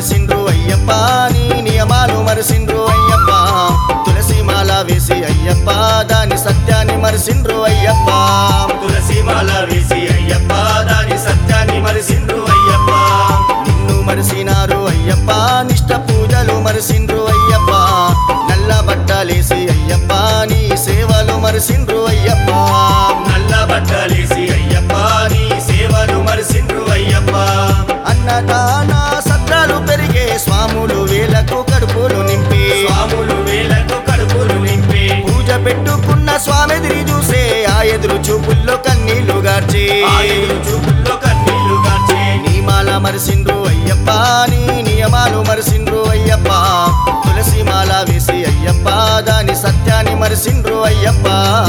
మరిసిండ్రు అయ్యప్ప నీ నియమాలు మరిసిండ్రు అయ్యప్ప తులసి మాల వేసి అయ్యప్ప దాని సత్యాన్ని మరిసిండ్రు అయ్యప్ప తులసి మాల వేసి అయ్యప్ప దాని సత్యాన్ని మరిసిండ్రు అయ్యప్ప నిన్ను మరిసినారు అయ్యప్ప నిష్ట పూజలు మరిసిండ్రు అయ్యప్ప నల్ల బట్టలేసి అయ్యప్ప నీ సేవలు మరిసిండ్రు అయ్యప్ప నల్ల బట్టలేసి అయ్యప్ప నీ సేవలు మరిసిండ్రు అయ్యప్ప అన్నదాన సత్రాలు పెరిగే స్వాములు వేలకు కడుపులు నింపి స్వాములు వేలకు కడుపులు నింపే పూజ పెట్టుకున్న స్వామిదిరి చూసే ఆ ఎదురు చూపుల్లో కన్నీళ్లు గార్చి ఆ ఎదురు చూపుల్లో కన్నీళ్లు గార్చే నీమాల మరిసిండ్రు అయ్యప్ప నీ నియమాలు మరిసిండ్రు అయ్యప్ప తులసి మాల వేసి అయ్యప్ప దాని సత్యాన్ని మరిసిండ్రు అయ్యప్ప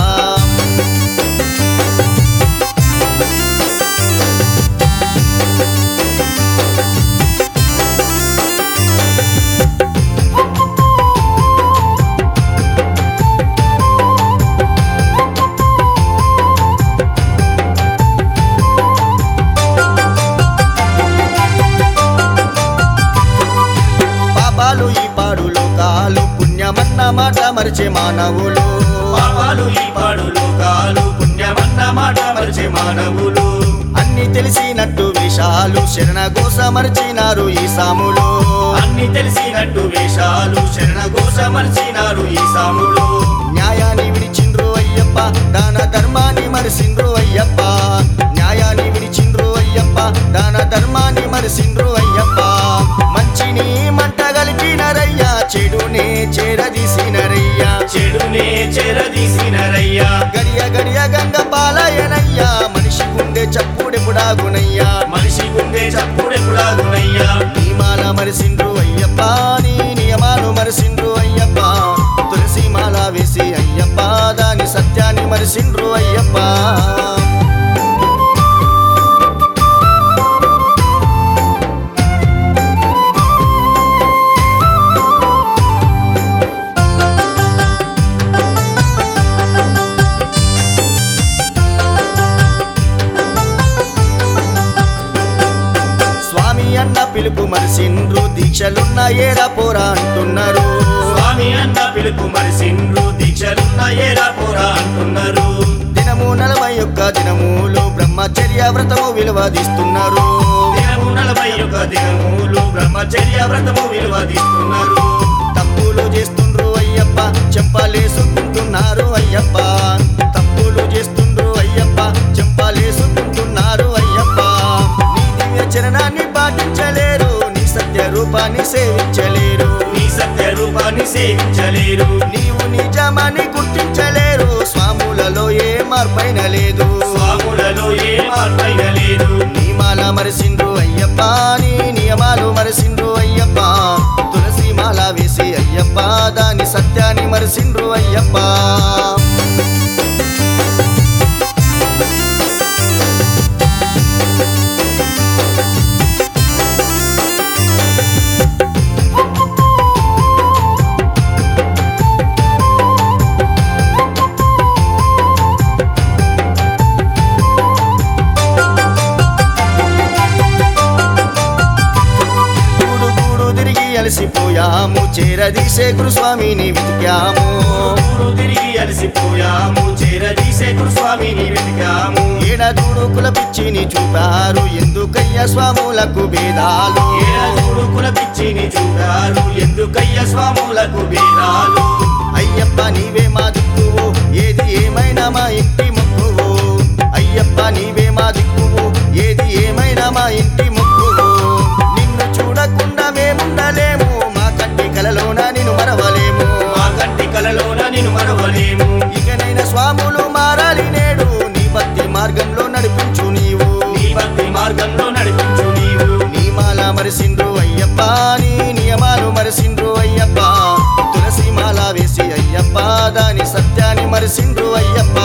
పాపాలు ఈ పాడు లోకాలు పుణ్యమన్న మాట మరిచే మానవులు పాపాలు ఈ పాడు లోకాలు పుణ్యమన్న మాట మరిచే మానవులు అన్ని తెలిసినట్టు వేషాలు శరణ గోస మరిచినారు ఈ సాములు అన్ని తెలిసినట్టు వేషాలు శరణ ఘోష మరిచినారు ఈ సాములు న్యాయాన్ని విడిచిండ్రు అయ్యప్ప దాన ధర్మాన్ని మరిసిండ్రు అయ్యప్ప న్యాయాన్ని విడిచిండ్రు అయ్యప్ప దాన ధర్మాన్ని మరిసిండ్రు అయ్యప్ప మంచిని మంట కలిపినరయ్యా చెడునే చేరదీసినరయ్యా చెడునే చెరదీసినరయ్యా గడియ గడియ గంగ పాలయనయ్యా మనిషి గుండె చప్పుడెపుడాగునయ్యా మనిషి గుండె చప్పుడెప్పుడాగునయ్యా నియమాల మరిసిండ్రు అయ్యప్ప నీ నియమాలు మరిసిండ్రు అయ్యప్ప తులసి మాల వేసి అయ్యప్ప దాని సత్యాన్ని మరిసిండ్రు అయ్యప్ప స్వామి అన్న పిలుపు మరిసిండ్రు దీక్షలున్న ఏరా పోరా అంటున్నారు స్వామి అన్న పిలుపు మరిసిండ్రు దీక్షలున్న ఏరా పోరా అంటున్నారు దినము నలభై ఒక్క దినములు బ్రహ్మచర్య వ్రతము విలువదీస్తున్నారు దినము నలభై ఒక దినములు బ్రహ్మచర్య వ్రతము విలువదీస్తున్నారు తప్పులు చేస్తుండ్రు అయ్యప్ప చెంపలేసుకుంటున్నారు అయ్యప్ప తప్పులు చేస్తుండ్రు అయ్యప్ప చెంపలేసుకుంటున్నారు అయ్యప్ప నీ దివ్య చరణాన్ని పాటించలేరు నీ సత్య రూపాన్ని సేవించలేరు నీ సత్య రూపాన్ని సేవించలేరు నీవు నిజమని గుర్తించలేరు స్వాములలో ఏ మార్పైన లేదు స్వాములలో ఏ మార్పైన లేదు నియమాల మరిసిండ్రు అయ్యప్ప నీ నియమాలు మరిసిండ్రు అయ్యప్ప తులసి మాల వేసి అయ్యప్ప దాని సత్యాన్ని మరిసిండ్రు అయ్యప్ప గూడు గూడు తిరిగి అలసిపోయాము చేరదీసే గురుస్వామిని వెతికాము ఊరు తిరిగి అలసిపోయాము చేరదీసే గురుస్వామిని వెతికాము ఏడదూడు కుల పిచ్చిని చూపారు ఎందుకయ్య స్వాములకు భేదాలు ఏడూరు కుల పిచ్చిని చూడారు ఎందుకయ్య స్వాములకు భేదాలు అయ్యప్ప నీవే మా దిక్కువు ఏది ఏమైనా మా ఇంటి మొక్కువు అయ్యప్ప నీవే మా దిక్కువు ఏది ఏమైనా మా ఇంటి మొక్కువు నిన్ను చూడకుండా మేముండలేము మా కంటి కలలోన నిన్ను మరవలేము మా కంటి కలలోన నిన్ను మరవలేము ఇకనైనా స్వాములు మారాలి నేడు నీ భక్తి మార్గంలో నడిపించు నీవు నీ భక్తి మార్గంలో నడిపించు నీవు నీ మాల మరిసిండ్రు అయ్యప్ప నీ నియమాలు మరిసిండ్రు అయ్యప్ప తులసి మాల వేసి అయ్యప్ప దాని సత్యాన్ని మరిసిండ్రు అయ్యప్ప